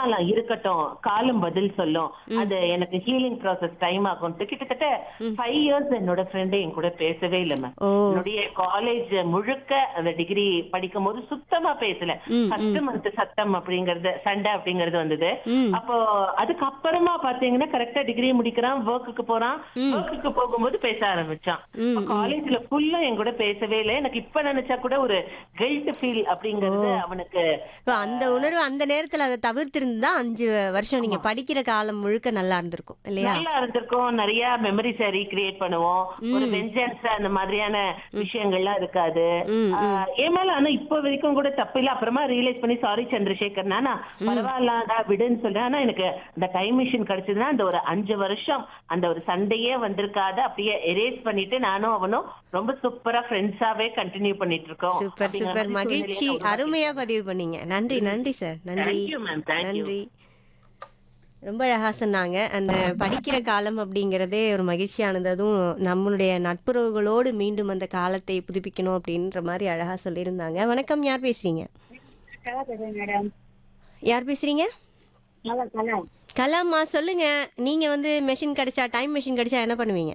பரவாயில்ல இருக்கட்டும் காலம் பதில் சொல்லும் அது எனக்கு ஹீலிங் ப்ராசஸ் டைம் ஆகும்ட்டு கிட்டத்தட்ட ஃபைவ் இயர்ஸ் என்னோட ஃப்ரெண்டு என் கூட பேசவே இல்ல மேம் ஓ என்னுடைய காலேஜ் முழுக்க அந்த டிகிரி படிக்கும் போது சுத்தமா பேசல ம், ஃபர்ஸ்ட் மந்த் சத்தம் அப்படிங்கறது சண்டை அப்படிங்கறது வந்தது ம் அப்போ அதுக்கப்புறமா பாத்தீங்கன்னா கரெக்டா டிகிரி முடிக்கிறான் ஒர்க்குக்கு போறான் ஒர்க்குக்கு போகும்போது பேச ஆரம்பிச்சான் ம், காலேஜ்ல ஃபுல்லா என் கூட பேசவே இல்லை எனக்கு இப்ப நினைச்சா கூட ஒரு கில்ட் ஃபீல் அப்படிங்கறது அவனுக்கு இப்போ அந்த உணர்வு அந்த நேரத்துல அதை தவிர்த்திருந்தா அஞ்சு வருஷம் நீங்க படிக்கிற காலம் முழுக்க நல்லா இருந்திருக்கும் இல்லையா நல்லா இருந்திருக்கும் நிறைய மெமரிஸ ரீக்ரியேட் பண்ணுவோம் ஒரு வெஞ்சன்ஸ் அந்த மாதிரியான விஷயங்கள்லாம் இருக்காது ம், ஆஹ் என் மேல ஆனா இப்ப வரைக்கும் கூட தப்பு இல்ல அப்புறமா ரியலைஸ் பண்ணி சாரி சந்திரசேகர் நானா பரவாயில்லடா விடுன்னு சொல்றேன் ஆனா எனக்கு அந்த டைம் மிஷின் கிடைச்சதுன்னா அந்த ஒரு அஞ்சு வருஷம் அந்த ஒரு சண்டையே வந்திருக்காது அப்படியே எரேஸ் பண்ணிட்டு நானும் அவனும் ரொம்ப சூப்பரா ஃப்ரெண்ட்ஸாவே கண்டினியூ பண்ணிட்டு இருக்கோம் சூப்பர் அப்படிங்கிற சூப்பர் மாதிரி மகிழ்ச்சி சூழ்நிலையை நான் அருமையா பதிவு பண்ணீங்க நன்றி நன்றி சார் நன்றி Thank you, ma'am. Thank you. நன்றி ரொம்ப அழகா சொன்னாங்க அந்த படிக்கிற காலம் அப்படிங்கிறதே ஒரு மகிழ்ச்சியானது அதுவும் நம்மளுடைய நட்புறவுகளோடு மீண்டும் அந்த காலத்தை புதுப்பிக்கணும் அப்படின்ற மாதிரி அழகா சொல்லியிருந்தாங்க வணக்கம் யார் பேசுறீங்க கலா பேசுறேன் மேடம் யார் பேசுறீங்க நல்லா கலா கலாமா சொல்லுங்க நீங்க வந்து மெஷின் கிடைச்சா டைம் மெஷின் கிடைச்சா என்ன பண்ணுவீங்க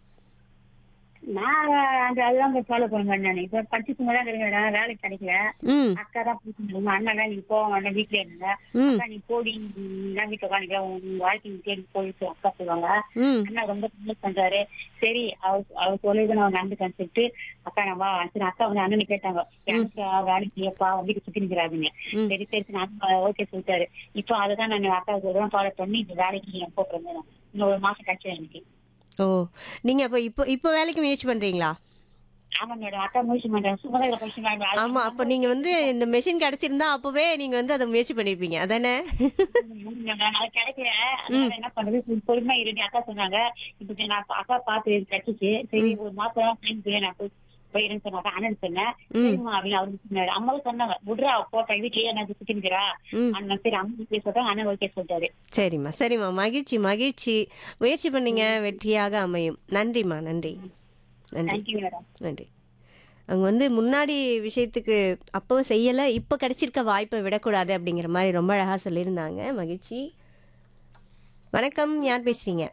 நான் அந்த அதெல்லாம் ஃபாலோ பண்ண மாட்டேன் நான் இப்ப படிச்சு சும்மா தான் இருக்கேன் மேடம் வேலைக்கு கிடைக்கல ம் அக்கா தான் பிடிச்சிருந்தாங்க அண்ணன் தான் நீ போவாங்க வீட்டுல இருந்த ம் அக்கா நீ போடி நான் வீட்டுல உட்காந்துக்க உன் வாழ்க்கை நீ தேடி போயிட்டு அக்கா சொல்லுவாங்க ம் அண்ணா ரொம்ப சப்போர்ட் பண்றாரு சரி அவர் அவர் சொல்லிதான் நான் நடந்துக்கன்னு சொல்லிட்டு அக்கா நான் வா சரி அக்கா வந்து அண்ணனை கேட்டாங்க எனக்கு வேலைக்கு ஏப்பா வீட்டு சுத்தி நிக்கிறாருங்க ம். சரி சரி நான் ஓகே சொல்லிட்டாரு இப்போ அதுதான் நான் அக்கா சொல்றேன் ஃபாலோ பண்ணி இந்த வேலைக்கு நான் போட்டுருந்தேன் இன்னும் ஒரு மாசம் கிடைச்சது எனக்கு ஓ நீங்க அப்போ இப்போ இப்போ வேலைக்கு முயற்சி பண்றீங்களா ஆமா மேடம் அக்கா முயற்சி பண்றேன் சும்மா தான் கொஸ்டின் மேடம் ஆமா அப்போ நீங்க வந்து இந்த மெஷின் கிடைச்சிருந்தா அப்பவே நீங்க வந்து அதை முயற்சி பண்ணிருப்பீங்க அதானே அது கிடைக்கல அதனால என்ன பண்றது சரி, பொறுமையா இருந்து அக்கா சொன்னாங்க இப்ப நான் அக்கா பார்த்து கிடைச்சிச்சு சரி ஒரு மாசம் டைம் நான் போய் போயிருன்னு சொன்னாங்க அண்ணன் சொன்னேன் சரிம்மா அப்படின்னு அவரு சொன்னாரு அம்மாவும் சொன்னாங்க விட்றா போட்டேன் வீட்லயே என்ன சுத்திக்கிறா ம் அண்ணன் சரி அம்மா ஓகே சொல்றாங்க அண்ணன் ஓகே சொல்லிட்டாரு சரிம்மா சரிம்மா மகிழ்ச்சி மகிழ்ச்சி முயற்சி பண்ணீங்க வெற்றியாக அமையும் நன்றிம்மா நன்றி நன்றி தேங்க்யூ மேடம் நன்றி அவங்க வந்து முன்னாடி விஷயத்துக்கு அப்போ செய்யலை இப்போ கிடைச்சிருக்க வாய்ப்பை விடக்கூடாது அப்படிங்கிற மாதிரி ரொம்ப அழகாக சொல்லியிருந்தாங்க மகிழ்ச்சி வணக்கம் யார் பேசுறீங்க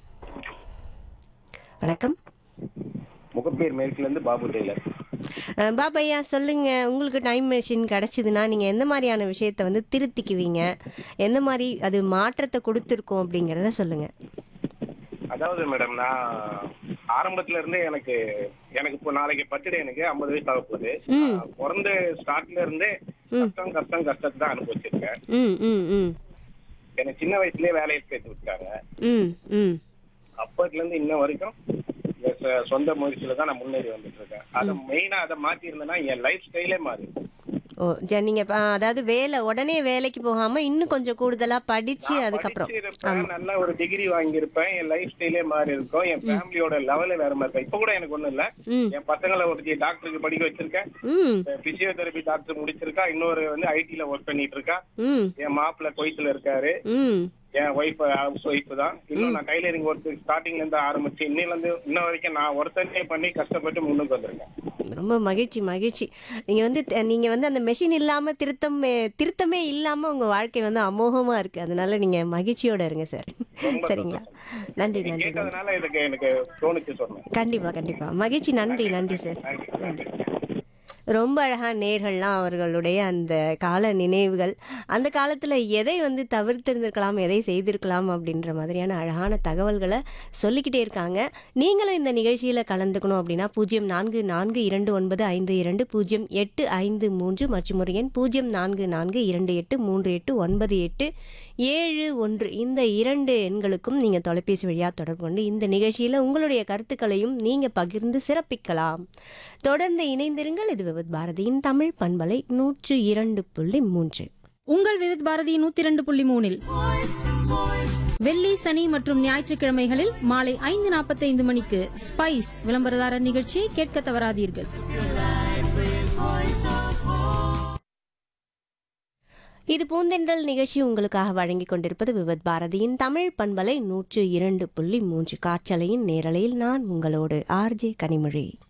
வணக்கம் முகப்பேர் மேற்குல இருந்து பாபு டெய்லர் அஹ் பாபையா சொல்லுங்க உங்களுக்கு டைம் மெஷின் கிடைச்சதுன்னா நீங்க எந்த மாதிரியான விஷயத்த வந்து திருத்திக்குவீங்க எந்த மாதிரி அது மாற்றத்தை கொடுத்துருக்கோம் அப்படிங்கிறத சொல்லுங்க அதாவது மேடம் நான் ஆரம்பத்துல இருந்தே எனக்கு எனக்கு இப்போ நாளைக்கு பர்த்டே எனக்கு ஐம்பது வயசு ஆக போகுது ம். நான் பிறந்த ஸ்டார்ட்ல இருந்தே கஷ்டம் கஷ்டம் கஷ்டத்தை தான் அனுபவிச்சிருக்கேன் ம் ம் ம் எனக்கு சின்ன வயசுலயே வேலையை சேர்த்து விட்டாங்க ம் ம் அப்பத்துல இருந்து இன்ன வரைக்கும் என் சொ- சொந்த முயற்சியில தான் நான் முன்னேறி வந்துட்டு இருக்கேன் அதை மெயினா அதை மாத்தி இருந்தேன்னா என் லைஃப் ஸ்டைலே மாறி ஓ ஜ நீங்க இப்ப, ஆ, அதாவது வேலை உடனே வேலைக்கு போகாம இன்னும் கொஞ்சம் கூடுதலா படிச்சு அதுக்கப்புறம் படிச்சிருப்பேன் நல்ல ஒரு டிகிரி வாங்கியிருப்பேன் என் லைஃப் ஸ்டைலே மாறி இருக்கும் என் ஃபேமிலியோட லெவலே வேற மாதிரி இருக்கும் இப்ப கூட எனக்கு ஒண்ணும் இல்ல ம் என் பசங்களை ஒரு டாக்டருக்கு படிக்க வச்சிருக்கேன் ம் பிசியோதெரபி டாக்டர் முடிச்சிருக்கா இன்னொரு வந்து ஐடில ஒர்க் பண்ணிட்டு இருக்கா ம் என் மாப்பிள்ள குவைத்துல இருக்காரு ம் என் ஒய்ஃப் ஹவுஸ் ஒய்ஃப் தான் இன்னும் நான் டைலரிங் ஒர்க் ஸ்டார்டிங்ல இருந்து ஆரம்பிச்சு இன்னில இருந்து இன்ன வரைக்கும் நான் ஒருத்தனே பண்ணி கஷ்டப்பட்டு முன்னுக்கு வந்திருக்கேன் ரொம்ப மகிழ்ச்சி மகிழ்ச்சி நீங்க வந்து த- நீங்க வந்து அந்த மெஷின் இல்லாம திருத்தம் திருத்தமே இல்லாம உங்க வாழ்க்கை வந்து அமோகமா இருக்கு அதனால நீங்க மகிழ்ச்சியோட இருங்க சார் ரொம்ப சரிங்களா நன்றி நீ நன்றி நன்றி கேட்டதுனால இதுக்கு எனக்கு தோணுச்சு சொன்னேன் கண்டிப்பா கண்டிப்பா மகிழ்ச்சி நன்றி நன்றி சார் தேங்க்யூ நன்றி ரொம்ப அழகா நேர்கள்லாம் அவர்களுடைய அந்த கால நினைவுகள் அந்த காலத்தில் எதை வந்து தவிர்த்திருந்திருக்கலாம் எதை செய்திருக்கலாம் அப்படின்ற மாதிரியான அழகான தகவல்களை சொல்லிக்கிட்டே இருக்காங்க நீங்களும் இந்த நிகழ்ச்சியில் கலந்துக்கணும் அப்படின்னா பூஜ்ஜியம் நான்கு நான்கு இரண்டு ஒன்பது ஐந்து இரண்டு பூஜ்ஜியம் எட்டு ஐந்து மூன்று மற்றும் ஒரு எண் பூஜ்ஜியம் நான்கு நான்கு இரண்டு எட்டு மூன்று எட்டு ஒன்பது எட்டு ஏழு ஒன்று இந்த இரண்டு எண்களுக்கும் நீங்கள் தொலைபேசி வழியாக தொடர்பு கொண்டு இந்த நிகழ்ச்சியில் உங்களுடைய கருத்துக்களையும் நீங்கள் பகிர்ந்து சிறப்பிக்கலாம் தொடர்ந்து இணைந்திருங்கள் இது விவத் பாரதியின் தமிழ் பண்பலை நூற்று இரண்டு புள்ளி மூன்று உங்கள் விருத் பாரதி நூத்தி இரண்டு புள்ளி மூணில் வெள்ளி சனி மற்றும் ஞாயிற்றுக்கிழமைகளில் மாலை ஐந்து நாற்பத்தைந்து மணிக்கு ஸ்பைஸ் விளம்பரதாரர் நிகழ்ச்சியை கேட்க தவறாதீர்கள் இது பூந்தென்றல் நிகழ்ச்சி உங்களுக்காக வழங்கிக் கொண்டிருப்பது விவத் பாரதியின் தமிழ் பண்பலை நூற்று இரண்டு புள்ளி மூன்று காற்றலையின் நேரலையில் நான் உங்களோடு ஆர்ஜே கனிமொழி